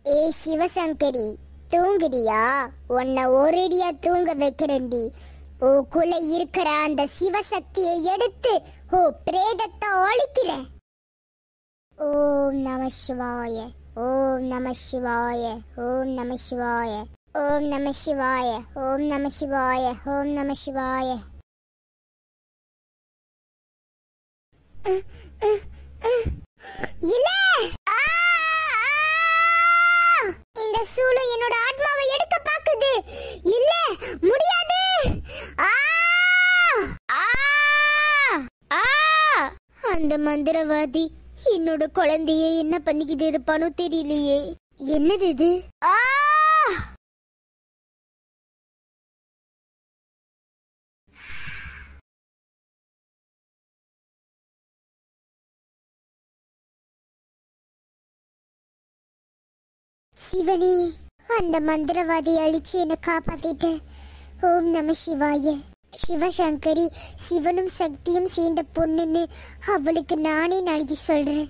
ஏய் சிவசங்கரி தூங்குடியா உன்னை ஒரேடியா தூங்க வைக்கிறேன்டி ஓக்குள்ள இருக்கிற அந்த சிவசக்தியை எடுத்து ஓ பிரேதத்தை ஒழிக்கிறேன் ஓம் நம சிவாய ஓம் நம சிவாய ஓம் நம சிவாய ஓம் நம சிவாய ஓம் நம சிவாய ஓம் நம சிவாய இல்ல ஆ! ஆ! இந்த சூளு என்னோட ஆத்மாவை எடுக்க பாக்குது இல்ல முடியாது ஆ! ஆ! ஆ! அந்த மந்திரவாதி என்னோட குழந்தைய என்ன பண்ணிக்கிட்டு இருப்பானோ தெரியலையே என்னது இது ஆ! சிவனே அந்த மந்திரவாதி அழிச்சு என்னை காப்பாத்திட்ட ஓம் நம சிவாய சிவசங்கரி சிவனும் சக்தியும் சேர்ந்த பொண்ணுன்னு அவளுக்கு நானே நாளைக்கு சொல்றேன்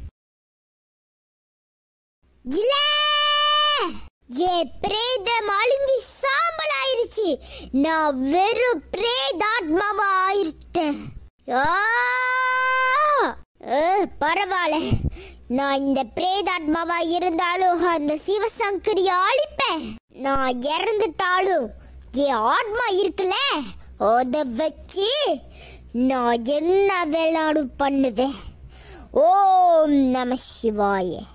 இல்ல ஏ பிரேதம் அழிஞ்சு சாம்பல் ஆயிருச்சு நான் வெறும் பிரேதாத்மாவா ஆயிருட்டேன் ஆ! ஏ, பரவாயில்ல நான் இந்த பிரேதாத்மாவா இருந்தாலும் அந்த சிவசங்கரிய அழிப்பேன் நான் இறந்துட்டாலும் என் ஆத்மா இருக்குல்ல அத வச்சு நான் என்ன வேளாடும் பண்ணுவேன் ஓம் நம சிவாய